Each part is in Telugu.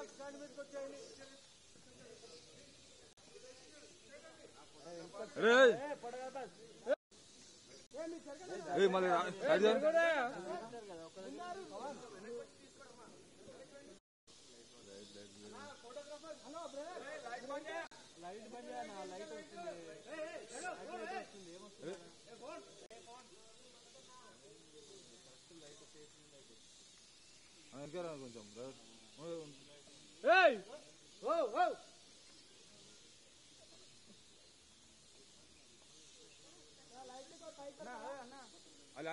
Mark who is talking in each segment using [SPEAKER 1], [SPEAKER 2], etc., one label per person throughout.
[SPEAKER 1] మళ్ళీ అది కొంచెం అలా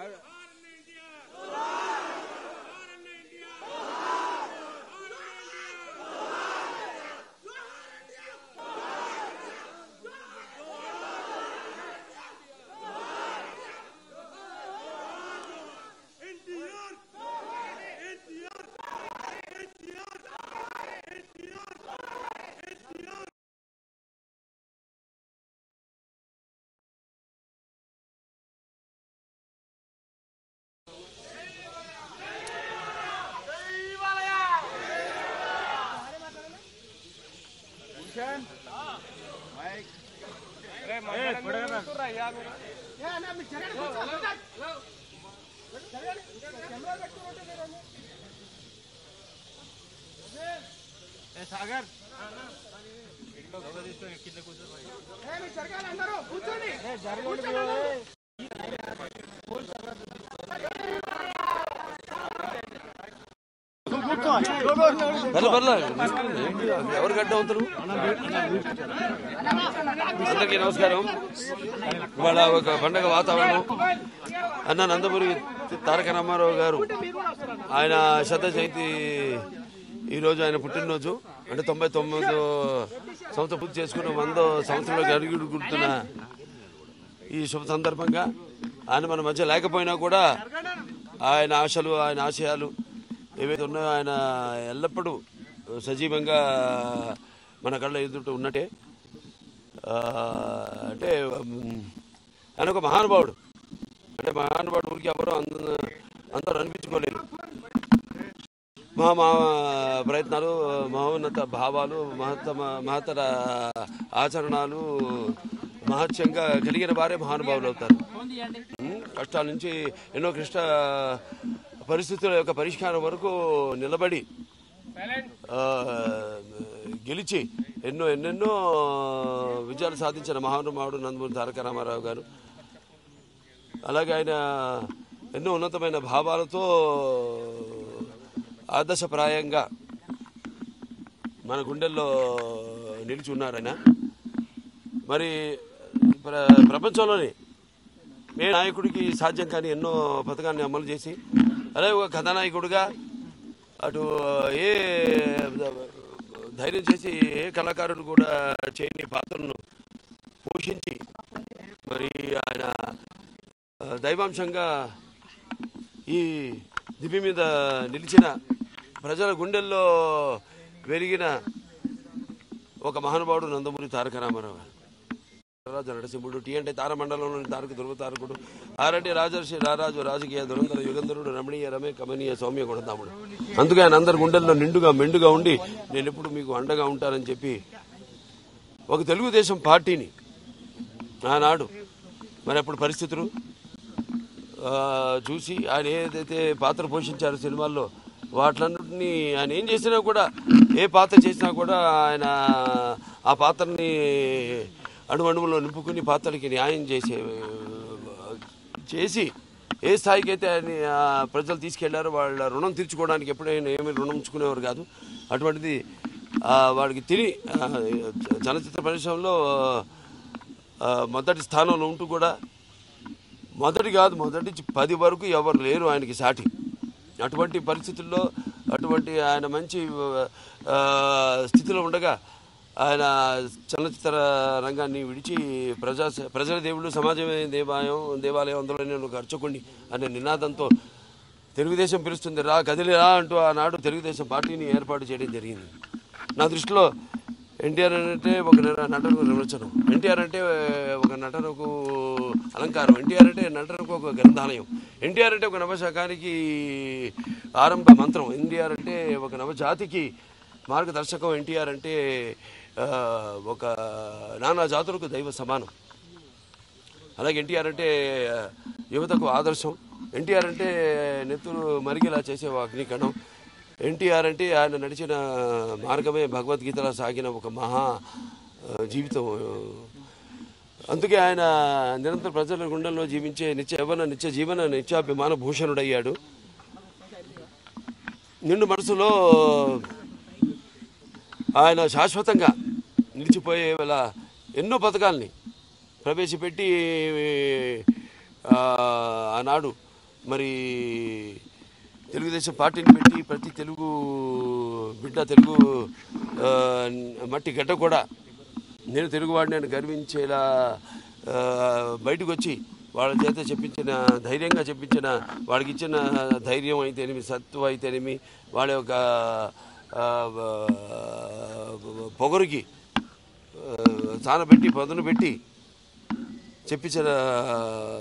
[SPEAKER 2] పర్లే పర్లే ఎవరు గడ్డ అవుతారు అందరికీ నమస్కారం ఇవాళ ఒక పండగ వాతావరణం అన్న నందమూరి తారక రామారావు గారు ఆయన శత జయంతి ఈరోజు ఆయన పుట్టినరోజు అంటే తొంభై తొమ్మిదో సంవత్సరం పూర్తి చేసుకున్న వందో సంవత్సరంలోకి అడుగుడు గుర్తున్న ఈ శుభ సందర్భంగా ఆయన మన మధ్య లేకపోయినా కూడా ఆయన ఆశలు ఆయన ఆశయాలు ఏవైతే ఉన్నాయో ఆయన ఎల్లప్పుడూ సజీవంగా మన కళ్ళ ఎదుట ఉన్నట్టే ఆ, అంటే ఉమ్, ఆయన ఒక మహానుభావుడు అంటే మహానుభావుడు ఊరికి ఎవరు అంద అందరూ అనిపించుకోలేరు మా మా ప్రయత్నాలు మహోన్నత భావాలు మహత్తమ మహత్తర ఆచరణలు మహత్యంగా కలిగిన వారే మహానుభావులు అవుతారు ఉమ్, కష్టాల నుంచి ఎన్నో క్లిష్ట పరిస్థితుల యొక్క పరిష్కారం వరకు నిలబడి ఆ, గెలిచి ఎన్నో ఎన్నెన్నో విజయాలు సాధించిన మహానుభావుడు నందమూరి తారక రామారావు గారు అలాగే ఆయన ఎన్నో ఉన్నతమైన భావాలతో ఆదర్శప్రాయంగా మన గుండెల్లో నిలిచి ఉన్నారు ఆయన మరి ప్ర ప్రపంచంలోని ఏ నాయకుడికి సాధ్యం కాని ఎన్నో పథకాన్ని అమలు చేసి అలాగే ఒక కథానాయకుడిగా అటు ఏ ధైర్యం చేసి ఏ కళాకారుడు కూడా చేయని పాత్రను పోషించి మరి ఆయన ఆ, దైవాంశంగా ఈ దిపి మీద నిలిచిన ప్రజల గుండెల్లో వెలిగిన ఒక మహానుభావుడు నందమూరి తారక రామారావు గారు రాజు నరసింహుడు టీ అంటే తారమండలంలోని తారక ధ్రువ తారకుడు ఆరంటే రాజర్షి రారాజు రాజకీయ దురంధర యుగంధరుడు రమణీయ రమే కమనీయ సౌమ్య గుణదాముడు అందుకే ఆయన అందరి గుండెల్లో నిండుగా మెండుగా ఉండి నేను ఎప్పుడు మీకు అండగా ఉంటానని చెప్పి ఒక తెలుగుదేశం పార్టీని ఆనాడు మరి అప్పుడు పరిస్థితులు ఆ, చూసి ఆయన ఏదైతే పాత్ర పోషించారో సినిమాల్లో వాటిలన్నింటినీ ఆయన ఏం చేసినా కూడా ఏ పాత్ర చేసినా కూడా ఆయన ఆ పాత్రని అణువణువులో నింపుకుని పాత్రలకి న్యాయం చేసే చేసి ఏ స్థాయికి అయితే ఆయన ఆ, ప్రజలు తీసుకెళ్లారో వాళ్ళ రుణం తీర్చుకోవడానికి ఎప్పుడైనా ఏమీ రుణం ఉంచుకునేవారు కాదు అటువంటిది ఆ, వాడికి తిని ఆ, చలనచిత్ర పరిశ్రమలో ఆ, మొదటి స్థానంలో ఉంటూ కూడా మొదటి కాదు మొదటి నుంచి పది వరకు ఎవరు లేరు ఆయనకి సాటి అటువంటి పరిస్థితుల్లో అటువంటి ఆయన మంచి ఆ, స్థితిలో ఉండగా ఆయన చలనచిత్ర రంగాన్ని విడిచి ప్రజా ప్రజల దేవుళ్ళు సమాజమే దేవాలయం దేవాలయం అందులో నేను ఒక అర్చకుడిని అనే నినాదంతో తెలుగుదేశం పిలుస్తుంది రా కదిలి రా అంటూ ఆనాడు తెలుగుదేశం పార్టీని ఏర్పాటు చేయడం జరిగింది నా దృష్టిలో ఎన్టీఆర్ అంటే ఒక నట- నటనకు నిర్వచనం ఎన్టీఆర్ అంటే ఒక నటనకు అలంకారం ఎన్టీఆర్ అంటే నటనకు ఒక గ్రంథాలయం ఎన్టీఆర్ అంటే ఒక నవశాఖానికి ఆరంభ మంత్రం ఎన్టీఆర్ అంటే ఒక నవజాతికి మార్గదర్శకం ఎన్టీఆర్ అంటే ఆ, ఒక నానా జాతులకు దైవ సమానం అలాగే ఎన్టీఆర్ అంటే ఆ, యువతకు ఆదర్శం ఎన్టీఆర్ అంటే నెత్తురు మరిగేలా చేసే ఒక అగ్నికణం ఎన్టీఆర్ అంటే ఆయన నడిచిన మార్గమే భగవద్గీతలో సాగిన ఒక మహా ఆ, జీవితం అందుకే ఆయన నిరంతర ప్రజల గుండెల్లో జీవించే నిత్య యవ్వన నిత్య జీవన నిత్యాభిమాన భూషణుడయ్యాడు నిండు మనసులో ఆయన శాశ్వతంగా నిలిచిపోయే వేళ ఎన్నో పథకాల్ని ప్రవేశపెట్టి ఆ, ఆనాడు మరి తెలుగుదేశం పార్టీని పెట్టి ప్రతి తెలుగు బిడ్డ తెలుగు ఆ, మట్టి గడ్డ కూడా నేను తెలుగువాడిని అని గర్వించేలా ఆ, బయటకు వచ్చి వాళ్ళ చేత చెప్పించిన ధైర్యంగా చెప్పించిన వాళ్ళకి ఇచ్చిన ధైర్యం అయితేనేమి సత్వ అయితేనేమి వాళ్ళ యొక్క ఆ, ఆ, పొగరుకి ఆ, సానబెట్టి పదును పెట్టి చెప్పించిన ఆ,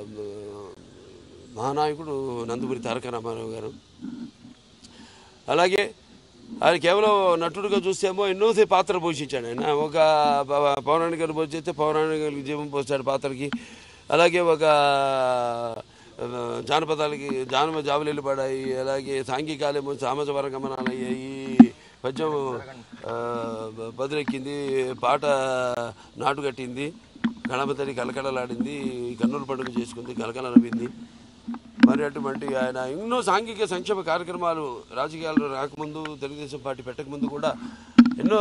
[SPEAKER 2] మహానాయకుడు నందమూరి తారక రామారావు గారు అలాగే ఆయన కేవలం నటుడుగా చూస్తేమో ఎన్నోసే పాత్ర పోషించాడు ఆయన ఒక ప- పౌరాణిక గారు పోషిస్తే పౌరాణిక గారికి జీవం పోస్తాడు పాత్రకి అలాగే ఒక ఆ, జానపదాలకి జానప జాబులు పడాయి అలాగే సాంఘికాలేమో సామాజ వర్గమనాలు అయ్యాయి పద్యం ఆ, బదులెక్కింది పాట నాటు కట్టింది గణపతిని కలకలలాడింది కన్నుల పండుగ చేసుకుంది కలకల నవ్వింది మరి అటువంటి ఆయన ఎన్నో సాంఘిక సంక్షేమ కార్యక్రమాలు రాజకీయాల్లో రాకముందు తెలుగుదేశం పార్టీ పెట్టకముందు కూడా ఎన్నో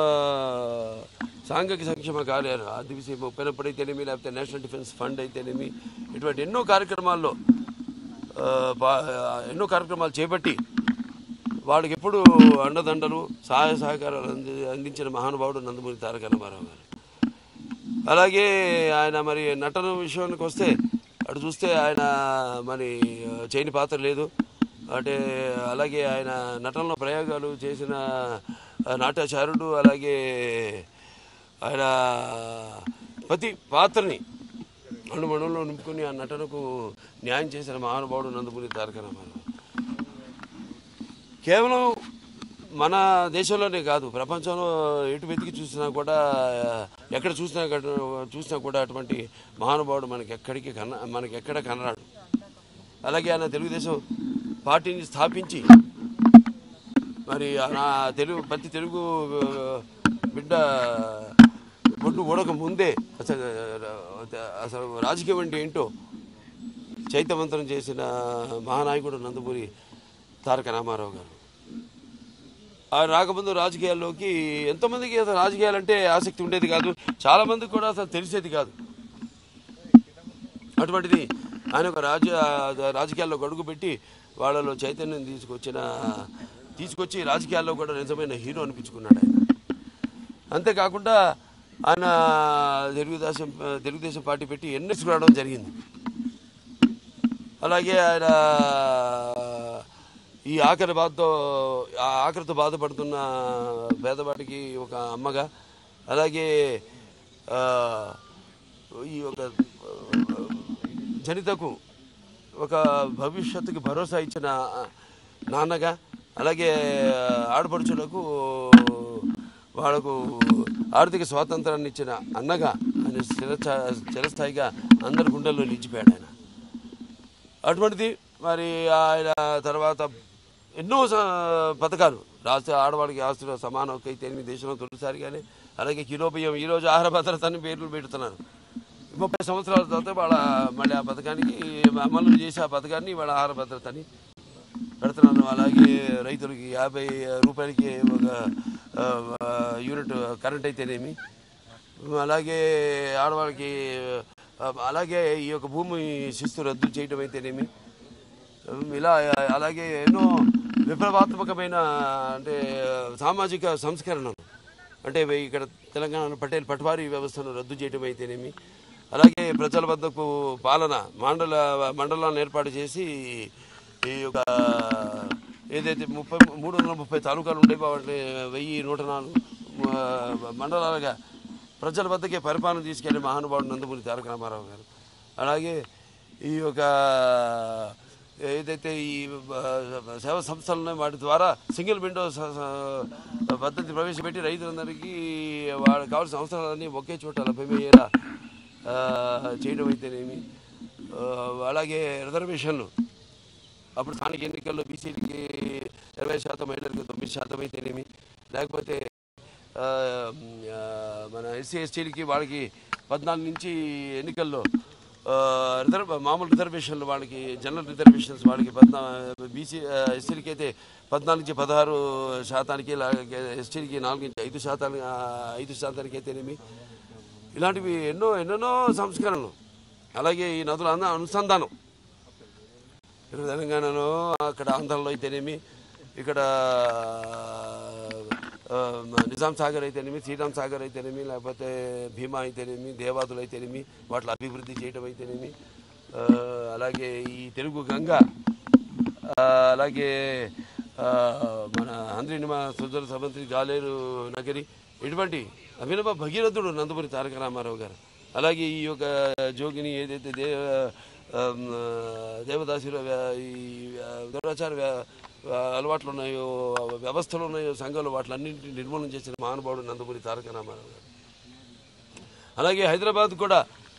[SPEAKER 2] సాంఘిక సంక్షేమ కార్యాలు ఆదివాసీ ముప్పైనప్పుడు అయితేనేమి లేకపోతే నేషనల్ డిఫెన్స్ ఫండ్ అయితేనేమి ఇటువంటి ఎన్నో కార్యక్రమాల్లో ఆ, పా- ఎన్నో కార్యక్రమాలు చేపట్టి వాళ్ళకి ఎప్పుడు అండదండలు సహాయ సహకారాలు అంది అందించిన మహానుభావుడు నందమూరి తారక రామారావు గారు అలాగే ఆయన మరి నటన విషయానికి వస్తే అటు చూస్తే ఆయన మరి చేయని పాత్ర లేదు అంటే అలాగే ఆయన నటనలో ప్రయోగాలు చేసిన ఆ, నాట్యాచారుడు అలాగే ఆయన ప్రతి పాత్రని అణుమణుల్లో నింపుకొని ఆ నటనకు న్యాయం చేసిన మహానుభావుడు నందమూరి తారక రామారావు కేవలం మన దేశంలోనే కాదు ప్రపంచంలో ఎటు వెతికి చూసినా కూడా ఎక్కడ చూసినా కూడా- చూసినా కూడా అటువంటి మహానుభావుడు మనకి ఎక్కడికి కన మనకి ఎక్కడ కనరాడు అలాగే ఆయన తెలుగుదేశం పార్టీని స్థాపించి మరి నా తెలుగు ప్రతి తెలుగు బిడ్డ ఒడ్డు ఊడక ముందే అసలు అసలు రాజకీయం అంటే ఏంటో చైతవంతం చేసిన మహానాయకుడు నందమూరి తారక రామారావు గారు ఆయన రాకముందు రాజకీయాల్లోకి ఎంతోమందికి అసలు రాజకీయాలంటే ఆసక్తి ఉండేది కాదు చాలా మందికి కూడా అసలు తెలిసేది కాదు అటువంటిది ఆయన ఒక రాజ రాజకీయాల్లో గడుగు పెట్టి వాళ్ళలో చైతన్యం తీసుకొచ్చిన తీసుకొచ్చి రాజకీయాల్లో కూడా నిజమైన హీరో అనిపించుకున్నాడు ఆయన అంతేకాకుండా ఆయన తెలుగుదేశం తెలుగుదేశం పార్టీ పెట్టి ఎన్నికలు రావడం జరిగింది అలాగే ఆయన ఈ ఆకలి బాధతో ఆ ఆకలితో బాధపడుతున్న పేదవాడికి ఒక అమ్మగా అలాగే ఆ, ఈ ఒక జనితకు ఒక భవిష్యత్తుకి భరోసా ఇచ్చిన నాన్నగా అలాగే ఆడపడుచులకు వాళ్ళకు ఆర్థిక స్వాతంత్రాన్ని ఇచ్చిన అన్నగా ఆయన చిరస్థా చిరస్థాయిగా అందరి గుండెల్లో నిలిచిపోయాడు ఆయన అటువంటిది మరి ఆయన తర్వాత ఎన్నో స- పథకాలు రాష్ట్ర ఆడవాడికి ఆస్తుల సమాన హక్కు అయితే ఎనిమిది దేశంలో తొలిసారిగానే అలాగే కిలో బియ్యం ఈ రోజు ఆహార భద్రత అని పేర్లు పెడుతున్నారు ముప్పై సంవత్సరాల తర్వాత వాళ్ళ మళ్ళీ ఆ పథకానికి అమలు చేసి ఆ పథకాన్ని వాళ్ళ ఆహార భద్రత అని పెడుతున్నాను అలాగే రైతులకి యాభై రూపాయలకి ఒక ఆ, ఆ, యూనిట్ కరెంట్ అయితేనేమి అలాగే ఆడవాళ్ళకి ఆ, అలాగే ఈ యొక్క భూమి శిస్తు రద్దు చేయడం అయితేనేమి ఇలా అలాగే ఎన్నో విప్లవాత్మకమైన అంటే సామాజిక సంస్కరణలు అంటే ఇక్కడ తెలంగాణ పటేల్ పట్వారీ వ్యవస్థను రద్దు చేయడం అయితేనేమి అలాగే ప్రజల వద్దకు పాలన మండల మండలాన్ని ఏర్పాటు చేసి ఈ యొక్క ఏదైతే ముప్పై మూడు వందల ముప్పై తాలూకాలు ఉండే వాటిని వెయ్యి నూట నాలుగు ఆ, మండలాలుగా ప్రజల వద్దకే పరిపాలన తీసుకెళ్లే మహానుభావుడు నందమూరి తారక రామారావు గారు అలాగే ఈ యొక్క ఏదైతే ఈ ఆ, సేవా సంస్థలు ఉన్నాయో వాటి ద్వారా సింగిల్ విండో స- స- పద్ధతి ప్రవేశపెట్టి రైతులందరికీ వాళ్ళకి కావాల్సిన అవసరాలన్నీ ఒకే చోట లభ్యమయ్యేలా ఆ, చేయడం అయితేనేమి ఆ, అలాగే రిజర్వేషన్లు అప్పుడు స్థానిక ఎన్నికల్లో బీసీలకి ఇరవై శాతం మహిళలకు తొమ్మిది శాతం అయితేనేమి లేకపోతే ఆ, ఆ, మన ఎస్సీ ఎస్టీలకి వాళ్ళకి పద్నాలుగు నుంచి ఎన్నికల్లో ఆ, రిజర్వ్ మామూలు రిజర్వేషన్లు వాళ్ళకి జనరల్ రిజర్వేషన్స్ వాళ్ళకి పద్నా బీసీ ఎస్సీలకి అయితే పద్నాలుగు నుంచి పదహారు శాతానికి ఎస్టీలకి నాలుగు నుంచి ఐదు శాతానికి ఆ, ఐదు శాతానికి అయితేనేమి ఇలాంటివి ఎన్నో ఎన్నెన్నో సంస్కరణలు అలాగే ఈ నదుల అను- అనుసంధానం ఇక్కడ తెలంగాణలో అక్కడ ఆంధ్రలో అయితేనేమి ఇక్కడ ఆ, నిజాం సాగర్ అయితేనేమి శ్రీరామ్ సాగర్ అయితేనేమి లేకపోతే భీమా అయితేనేమి దేవాదులు అయితేనేమి వాటిని అభివృద్ధి చేయడం అయితేనేమి ఆ, అలాగే ఈ తెలుగు గంగ ఆ, అలాగే ఆ, మన హంద్రినిమ సుందర సమంత్రి గాలేరు నగరి ఇటువంటి అభినవ భగీరథుడు నందమూరి తారక రామారావు గారు అలాగే ఈ యొక్క జోగిని ఏదైతే దే ఆమ్, దేవదాసుల వ్య- ఈ దురాచార వ్య- అలవాట్లు ఉన్నాయో వ్యవస్థలు ఉన్నాయో సంఘాలు వాటిలన్నింటినీ నిర్మూలన చేసిన మహానుభావుడు నందమూరి తారక రామారావు గారు అలాగే హైదరాబాద్ కూడా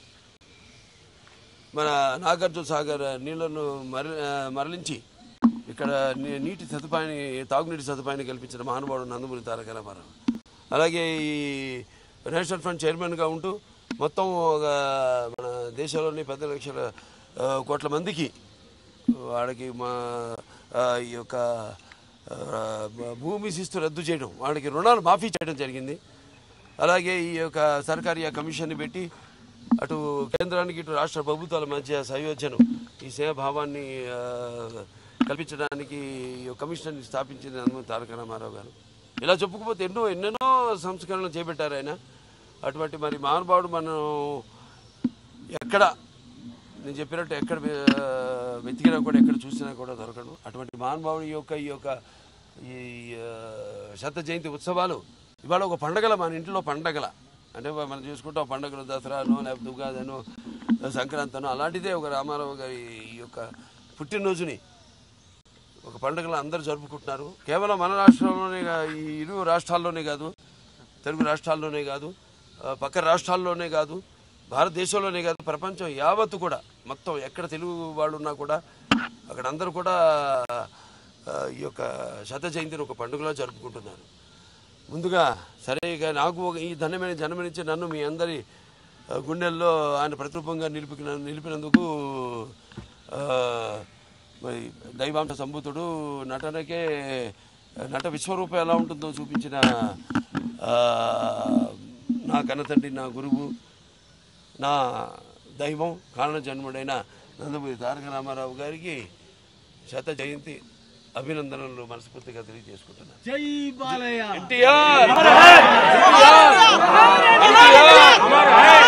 [SPEAKER 2] మన నాగార్జున సాగర్ నీళ్లను మర మరలించి ఇక్కడ నీ- నీటి సదుపాయాన్ని తాగునీటి సదుపాయాన్ని కల్పించిన మహానుభావుడు నందమూరి తారక రామారావు అలాగే ఈ నేషనల్ ఫండ్ చైర్మన్గా ఉంటూ మొత్తం ఒక మన దేశంలోని పది లక్షల ఆ, కోట్ల మందికి వాళ్ళకి మా ఆ, ఈ యొక్క ఆ, భూమి శిస్తు రద్దు చేయడం వాళ్ళకి రుణాలు మాఫీ చేయడం జరిగింది అలాగే ఈ యొక్క సర్కారీ ఆ కమిషన్ని పెట్టి అటు కేంద్రానికి ఇటు రాష్ట్ర ప్రభుత్వాల మధ్య సయోధ్యను ఈ సేవాభావాన్ని ఆ, కల్పించడానికి ఈ కమిషన్ని స్థాపించిన నందమూరి తారక రామారావు గారు ఇలా చెప్పుకుపోతే ఎన్నో ఎన్నెన్నో సంస్కరణలు చేపట్టారు ఆయన అటువంటి మరి మహానుభావుడు మనం ఎక్కడ నేను చెప్పినట్టు ఎక్కడ ఆ, వెతికినా కూడా ఎక్కడ చూసినా కూడా దొరకడు అటువంటి మహానుభావుడి యొక్క ఈ యొక్క ఈ ఆ, శత జయంతి ఉత్సవాలు ఇవాళ ఒక పండగల మన ఇంట్లో పండగల అంటే మనం చూసుకుంటాం పండగలు దసరానో లేకపోతే ఉగాదనో సంక్రాంతనో అలాంటిదే ఒక రామారావు గారి ఈ యొక్క పుట్టినరోజుని ఒక పండుగలు అందరూ జరుపుకుంటున్నారు కేవలం మన రాష్ట్రంలోనే కా- ఈ ఇరు రాష్ట్రాల్లోనే కాదు తెలుగు రాష్ట్రాల్లోనే కాదు ఆ, పక్క రాష్ట్రాల్లోనే కాదు భారతదేశంలోనే కాదు ప్రపంచం యావత్తు కూడా మొత్తం ఎక్కడ తెలుగు వాళ్ళు ఉన్నా కూడా అక్కడ అందరూ కూడా ఆ, ఈ యొక్క శత జయంతిని ఒక పండుగలా జరుపుకుంటున్నారు ముందుగా సరే ఇక నాకు ఒక ఈ ధన్యమైన జన్మనిచ్చి నన్ను మీ అందరి ఆ, గుండెల్లో ఆయన ప్రతిరూపంగా నిలిపి నిలిపినందుకు ఆ, మరి దైవాంశ సంభూతుడు నటనకే నట విశ్వరూపం ఎలా ఉంటుందో చూపించిన ఆ, నా కన్నతండ్రి నా గురువు నా దైవం కారణ జన్ముడైన నందమూరి తారక రామారావు గారికి శత జయంతి అభినందనలు మనస్ఫూర్తిగా తెలియజేసుకుంటున్నాను
[SPEAKER 1] జై బాలయ్య
[SPEAKER 2] ఎన్టీఆర్ ఎన్టీఆర్ ఎన్టీఆర్